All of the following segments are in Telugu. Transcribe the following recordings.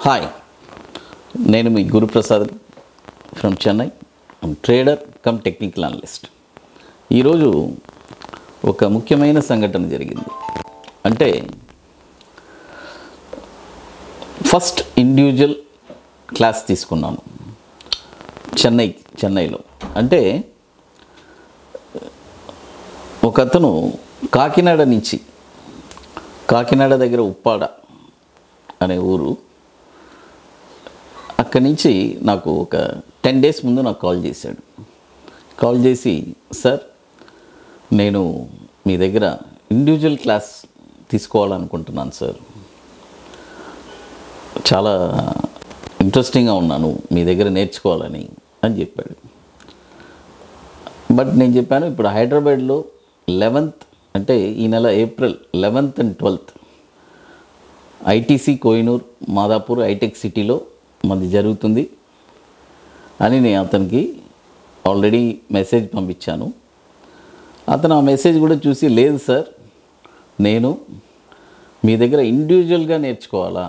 హాయ్ నేను మీ Guruprasad from Chennai trader cum technical analyst ఈరోజు ఒక ముఖ్యమైన సంఘటన జరిగింది అంటే ఫస్ట్ ఇండివిజువల్ క్లాస్ తీసుకున్నాను చెన్నై చెన్నైలో అంటే ఒక అతను కాకినాడ నుంచి కాకినాడ దగ్గర ఉప్పాడ అనే ఊరు అక్కడి నుంచి నాకు ఒక టెన్ డేస్ ముందు నాకు కాల్ చేశాడు కాల్ చేసి సార్ నేను మీ దగ్గర ఇండివిజువల్ క్లాస్ తీసుకోవాలనుకుంటున్నాను సార్ చాలా ఇంట్రెస్టింగ్గా ఉన్నాను మీ దగ్గర నేర్చుకోవాలని అని చెప్పాడు బట్ నేను చెప్పాను ఇప్పుడు హైదరాబాద్లో లెవెన్త్ అంటే ఈ నెల April eleventh and twelfth ITC Kohinoor Madhapur hitech సిటీలో మనది జరుగుతుంది అని నేను అతనికి ఆల్రెడీ మెసేజ్ పంపించాను అతను ఆ మెసేజ్ కూడా చూసి లేదు సార్ నేను మీ దగ్గర ఇండివిజువల్గా నేర్చుకోవాలా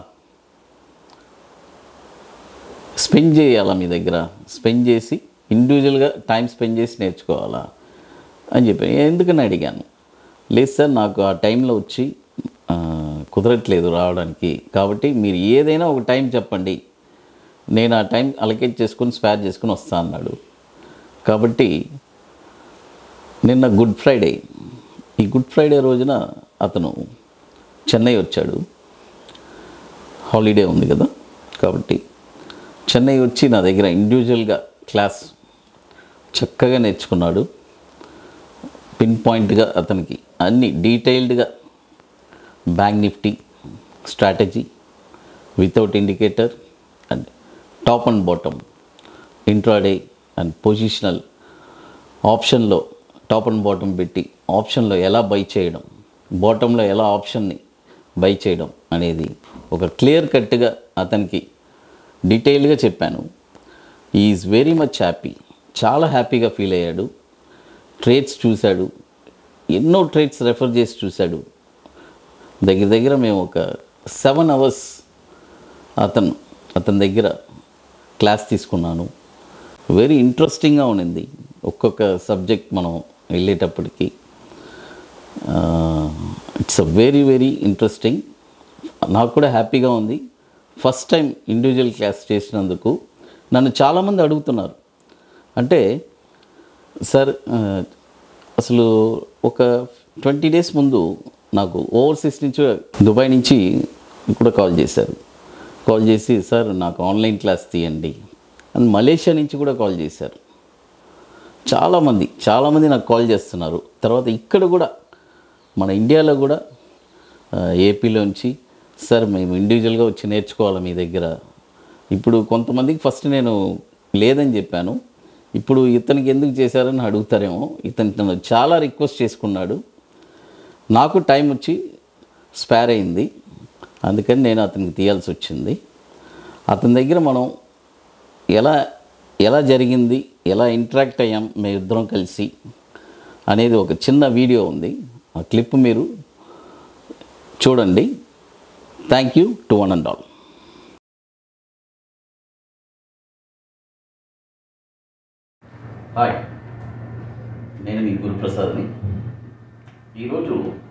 స్పెండ్ చేయాలా మీ దగ్గర స్పెండ్ చేసి ఇండివిజువల్గా టైం స్పెండ్ చేసి నేర్చుకోవాలా అని చెప్పి ఎందుకని అడిగాను లేదు సార్ నాకు ఆ టైంలో వచ్చి ఆ, కుదరట్లేదు రావడానికి కాబట్టి మీరు ఏదైనా ఒక టైం చెప్పండి నేను ఆ టైం అలకేట్ చేసుకుని స్పేర్ చేసుకుని వస్తా అన్నాడు కాబట్టి నిన్న గుడ్ ఫ్రైడే ఈ గుడ్ ఫ్రైడే రోజున అతను చెన్నై వచ్చాడు హాలిడే ఉంది కదా కాబట్టి చెన్నై వచ్చి నా దగ్గర ఇండివిజువల్గా క్లాస్ చక్కగా నేర్చుకున్నాడు పిన్ పాయింట్గా అతనికి అన్ని డీటెయిల్డ్గా bank Nifty strategy without indicator and top and bottom intraday and positional ఆప్షన్లో టాప్ అండ్ బాటమ్ పెట్టి ఆప్షన్లో ఎలా బై చేయడం బాటంలో ఎలా ఆప్షన్ని బై చేయడం అనేది ఒక క్లియర్ కట్గా అతనికి డీటెయిల్గా చెప్పాను ఈజ్ వెరీ మచ్ హ్యాపీ చాలా హ్యాపీగా ఫీల్ అయ్యాడు ట్రేడ్స్ చూశాడు ఎన్నో ట్రేడ్స్ రెఫర్ చేసి చూశాడు దగ్గర దగ్గర మేము ఒక సెవెన్ అవర్స్ అతను అతని దగ్గర క్లాస్ తీసుకున్నాను వెరీ ఇంట్రెస్టింగ్గా ఉండింది ఒక్కొక్క సబ్జెక్ట్ మనం వెళ్ళేటప్పటికి it's a very very interesting నాకు కూడా హ్యాపీగా ఉంది ఫస్ట్ టైం ఇండివిజువల్ క్లాస్ చేసినందుకు నన్ను చాలామంది అడుగుతున్నారు అంటే సార్ ఆ, అసలు ఒక ట్వంటీ డేస్ ముందు నాకు ఓవర్సీస్ నుంచి దుబాయ్ నుంచి కూడా కాల్ చేశారు కాల్ చేసి సార్ నాకు ఆన్లైన్ క్లాస్ తీయండి అండ్ మలేషియా నుంచి కూడా కాల్ చేశారు చాలామంది చాలామంది నాకు కాల్ చేస్తున్నారు తర్వాత ఇక్కడ కూడా మన ఇండియాలో కూడా ఆ, ఏపీలోంచి సార్ మేము ఇండివిజువల్గా వచ్చి నేర్చుకోవాలి మీ దగ్గర ఇప్పుడు కొంతమందికి ఫస్ట్ నేను లేదని చెప్పాను ఇప్పుడు ఇతనికి ఎందుకు చేశారని అడుగుతారేమో ఇతను నన్ను చాలా రిక్వెస్ట్ చేసుకున్నాడు నాకు టైం వచ్చి స్పేర్ అయింది అందుకని నేను అతనికి తీయాల్సి వచ్చింది అతని దగ్గర మనం ఎలా ఎలా జరిగింది ఎలా ఇంటరాక్ట్ అయ్యాం మేమిద్దరం కలిసి అనేది ఒక చిన్న వీడియో ఉంది ఆ క్లిప్ మీరు చూడండి thank you to one and all hi నేను మీ గురుప్రసాద్ని ఈరోజు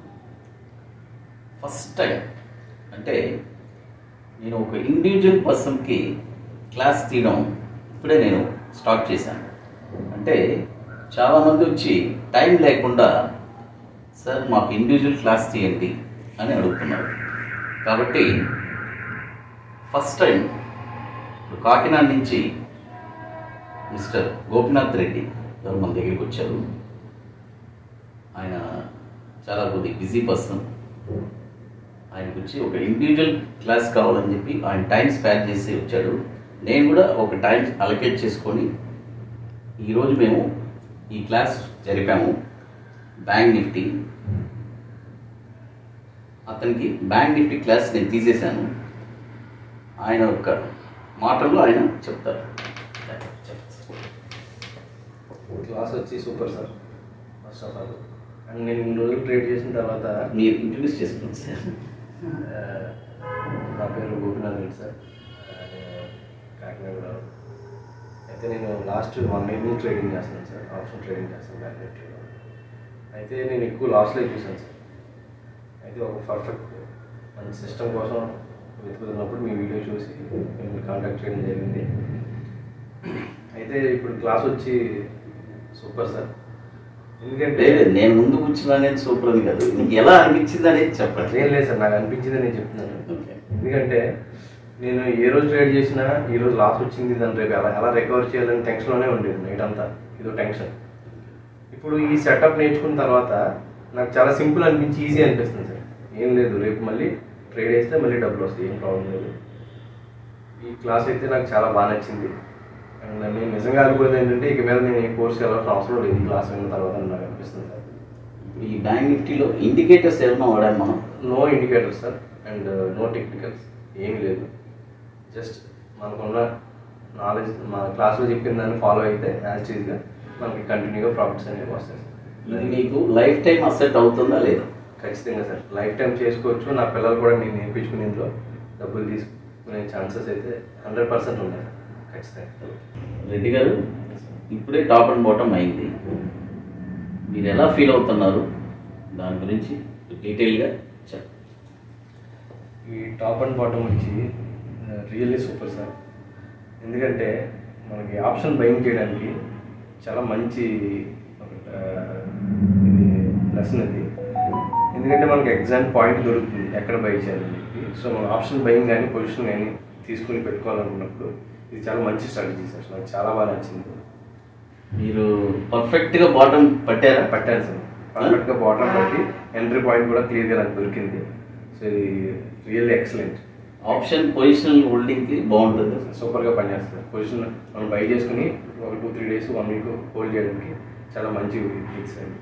ఫస్ట్ టైం అంటే నేను ఒక ఇండివిజువల్ పర్సన్కి క్లాస్ తీయడం ఇప్పుడే నేను స్టార్ట్ చేశాను అంటే చాలామంది వచ్చి టైం లేకుండా సార్ మాకు ఇండివిజువల్ క్లాస్ తీయండి అని అడుగుతున్నారు కాబట్టి ఫస్ట్ టైం ఇప్పుడు కాకినాడ నుంచి మిస్టర్ గోపినాథ్ రెడ్డి గారు మన దగ్గరికి వచ్చారు ఆయన చాలా కొద్ది బిజీ పర్సన్ ఆయనకు వచ్చి ఒక ఇండివిజువల్ క్లాస్ కావాలని చెప్పి ఆయన టైం స్పేర్ చేసి వచ్చాడు నేను కూడా ఒక టైం అలకేట్ చేసుకొని ఈరోజు మేము ఈ క్లాస్ జరిపాము బ్యాంక్ నిఫ్టీ అతనికి బ్యాంక్ నిఫ్టీ క్లాస్ నేను తీసేశాను ఆయన యొక్క మాటలు ఆయన చెప్తారు క్లాస్ వచ్చి super sir first of all and నేను ఇన్ని రోజులు ట్రేడ్ చేసిన తర్వాత మీరు ఇంట్రడ్యూస్ చేసుకోండి సార్ ఆ, నా పేరు గోపినాథ్ రెడ్డి సార్ అదే కాకినాడ అయితే నేను లాస్ట్ వన్ ఇయర్ నుంచి ట్రేడింగ్ చేస్తున్నాను సార్ ఆప్షన్ ట్రేడింగ్ చేస్తాను బ్యాంక్ నిఫ్టీలో అయితే నేను ఎక్కువ లాస్లో చూసాను సార్ అయితే ఒక పర్ఫెక్ట్ మంచి సిస్టమ్ కోసం వెతుకుతున్నప్పుడు మీ వీడియో చూసి మిమ్మల్ని కాంటాక్ట్ చేయడం జరిగింది అయితే ఇప్పుడు క్లాస్ వచ్చి సూపర్ సార్ ఎందుకంటే లేదు నేను ముందు కూర్చున్నా నేను సూపర్ అని కాదు నీకు ఎలా అనిపించింది అనేది చెప్పండి ఏం లేదు సార్ నాకు అనిపించింది నేను చెప్తున్నాను ఓకే ఎందుకంటే నేను ఏ రోజు ట్రేడ్ చేసినా ఈ రోజు లాస్ వచ్చింది దాని రేపు ఎలా ఎలా రికవర్ చేయాలని టెన్షన్లోనే ఉండేది నైట్ అంతా ఇదో టెన్షన్ ఇప్పుడు ఈ సెటప్ నేర్చుకున్న తర్వాత నాకు చాలా సింపుల్ అనిపించి ఈజీ అనిపిస్తుంది సార్ ఏం లేదు రేపు మళ్ళీ ట్రేడ్ వేస్తే మళ్ళీ డబ్బులు వస్తాయి ఏం ప్రాబ్లం లేదు ఈ క్లాస్ అయితే నాకు చాలా బాగా నచ్చింది అండ్ నేను నిజంగా అనుకునేది ఏంటంటే ఇక మీద నేను ఏ కోర్స్కి వెళ్ళాల్సిన అవసరం లేదు ఈ క్లాస్ విన్న తర్వాత అని నాకు అనిపిస్తుంది సార్ ఇప్పుడు ఈ బ్యాంక్ నిఫ్టీలో ఇండికేటర్స్ ఏమైనా వాడాము మనం no indicators sir and no technicals ఏమీ లేదు జస్ట్ మనకున్న నాలెడ్జ్ మా క్లాస్లో చెప్పిన దాన్ని ఫాలో అయితే యాజ్ ఈజ్గా మనకి కంటిన్యూగా ప్రాఫిట్స్ అనేవి వస్తాయి సార్ ఇది మీకు లైఫ్ టైం అసెట్ అవుతుందా లేదా ఖచ్చితంగా సార్ లైఫ్ టైం చేసుకోవచ్చు నా పిల్లలు కూడా నేను నేర్పించుకునే ఇందులో డబ్బులు తీసుకునే ఛాన్సెస్ అయితే హండ్రెడ్ పర్సెంట్ ఉన్నాయి సార్ ఖచ్చితంగా రెడ్డి గారు ఇప్పుడే టాప్ అండ్ బాటమ్ అయింది మీరు ఎలా ఫీల్ అవుతున్నారు దాని గురించి డీటెయిల్గా చెప్పండి ఈ టాప్ అండ్ బాటమ్ వచ్చి రియల్లీ సూపర్ సార్ ఎందుకంటే మనకి ఆప్షన్ బయింగ్ చేయడానికి చాలా మంచి ఒక, ఆ, ఇది లెసన్ ఇది ఎందుకంటే మనకి ఎగ్జామ్ పాయింట్ దొరుకుతుంది ఎక్కడ బై చేయాలని చెప్పి సో మనం ఆప్షన్ బయింగ్ కానీ పొజిషన్ కానీ తీసుకుని పెట్టుకోవాలనుకున్నప్పుడు ఇది చాలా మంచి స్ట్రాటజీ సార్ నాకు చాలా బాగా నచ్చింది మీరు పర్ఫెక్ట్గా బాటమ్ పట్టారా పట్టాను సార్ పర్ఫెక్ట్గా బాటమ్ పట్టి ఎంట్రీ పాయింట్ కూడా క్లియర్గా నాకు దొరికింది సో ఇది రియల్లీ ఎక్సలెంట్ ఆప్షన్ పొజిషనల్ హోల్డింగ్కి బాగుంటుంది సూపర్గా పనిచేస్తుంది పొజిషన్ మనం బై చేసుకుని ఒక two three days one week hold చేయడానికి చాలా మంచి ట్రిక్స్ అండి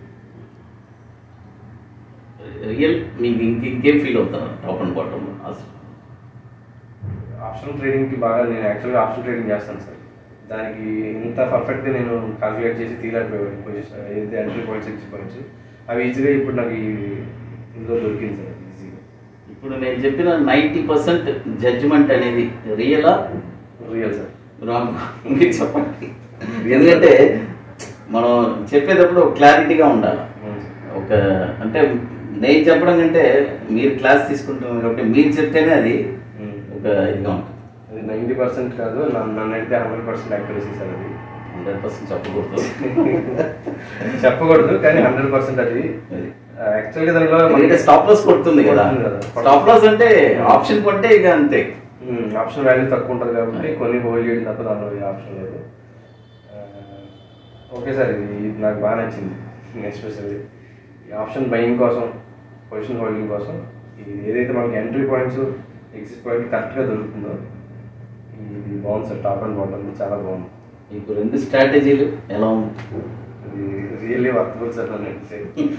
రియల్ మీకు ఇంక ఇంకేం ఫీల్ అవుతున్నారు టాప్ అండ్ బాటమ్ అసలు ఆప్షన్ ట్రేడింగ్కి బాగా నేను యాక్చువల్గా ఆప్షన్ ట్రేడింగ్ చేస్తాను సార్ దానికి ఇంత పర్ఫెక్ట్గా నేను కాల్కులేట్ చేసి తీయలేకపోయాను పొజిషన్ ఏదైతే ఎంట్రీ పాయింట్స్ ఎగ్జిట్ పాయింట్స్ అవి ఈజీగా ఇప్పుడు నాకు ఈ ఇందులో దొరికింది సార్ ఈజీగా ఇప్పుడు నేను చెప్పిన నైంటీ పర్సెంట్ జడ్జిమెంట్ అనేది రియలా రియల్ సార్ రాంగ్ మీరు చెప్పండి ఎందుకంటే మనం చెప్పేటప్పుడు క్లారిటీగా ఉండాలి ఒక అంటే నేను చెప్పడం కంటే మీరు క్లాస్ తీసుకుంటున్నారు కాబట్టి మీరు చెప్తేనే అది ఒక ఇదిగా ఉంటుంది అది నైంటీ పర్సెంట్ కాదు నన్ను నన్ను అయితే హండ్రెడ్ పర్సెంట్ యాక్యురసీ సార్ అది హండ్రెడ్ పర్సెంట్ చెప్పకూడదు చెప్పకూడదు కానీ హండ్రెడ్ పర్సెంట్ అది అది. యాక్చువల్గా దానిలో ఎందుకంటే స్టాప్ లాస్ కొడుతుంది కదా కొడుతుంది కదా. స్టాప్ లాస్ అంటే ఆప్షన్ కొంటే ఇక అంతే ఆప్షన్ వాల్యూ తక్కువ ఉంటుంది కాబట్టి కొన్ని హోల్డ్ చేయడం తప్ప దానిలో ఏ ఆప్షన్ లేదు ఆ, ఓకే సార్ ఇది ఇది నాకు బాగా నచ్చింది ఎస్పెషల్లీ ఈ ఆప్షన్ బయింగ్ కోసం పొజిషన్ హోల్డింగ్ కోసం ఇది ఏదైతే మనకి ఎంట్రీ పాయింట్స్ ఎగ్జిట్ పాయింట్ కరెక్ట్గా దొరుకుతుందో ఇది బాగుంది సార్ టాప్ అండ్ బాటమ్ చాలా బాగుంది మీకు రెండు స్ట్రాటజీలు ఎలా ఉంది ఇది రియల్లీ వర్తబుల్ సార్ నన్ను అడిగితే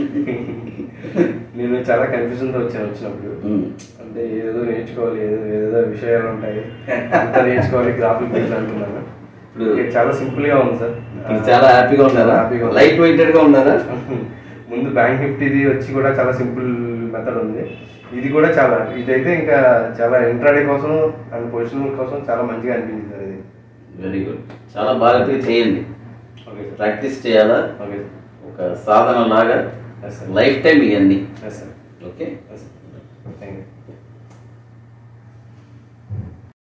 నేను చాలా కన్ఫ్యూజన్తో వచ్చాను వచ్చినప్పుడు ఉమ్. అంటే ఏదో నేర్చుకోవాలి ఏదో ఏదో విషయాలు ఉంటాయి అంతా నేర్చుకోవాలి గ్రాఫిక్ డిజైన్ అనుకున్నాను ఇప్పుడు- ఇది చాలా సింపుల్ గా ఉంది సార్ ఇప్పుడు చాలా హ్యాపీగా ఉన్నారా హ్యాపీగా ఉంది. లైట్ వెయిటెడ్ గా ఉన్నారా ముందు బ్యాంక్ నిఫ్టీది వచ్చి కూడా చాలా సింపుల్ మెథడ్ ఉంది ఇది కూడా చాలా ఇదైతే ఇంకా చాలా ఇంట్రాడే కోసం అండ్ పొజిషన్ కోసం చాలా మంచిగా అనిపించింది సార్ ఇది వెరీ గుడ్ చాలా బాగా చేయండి ఓకే సార్ ప్రాక్టీస్ చేయాలా ఓకే ఒక సాధన లాగా ఎస్ సార్ లైఫ్ టైం ఇవన్నీ yes sir okay yes sir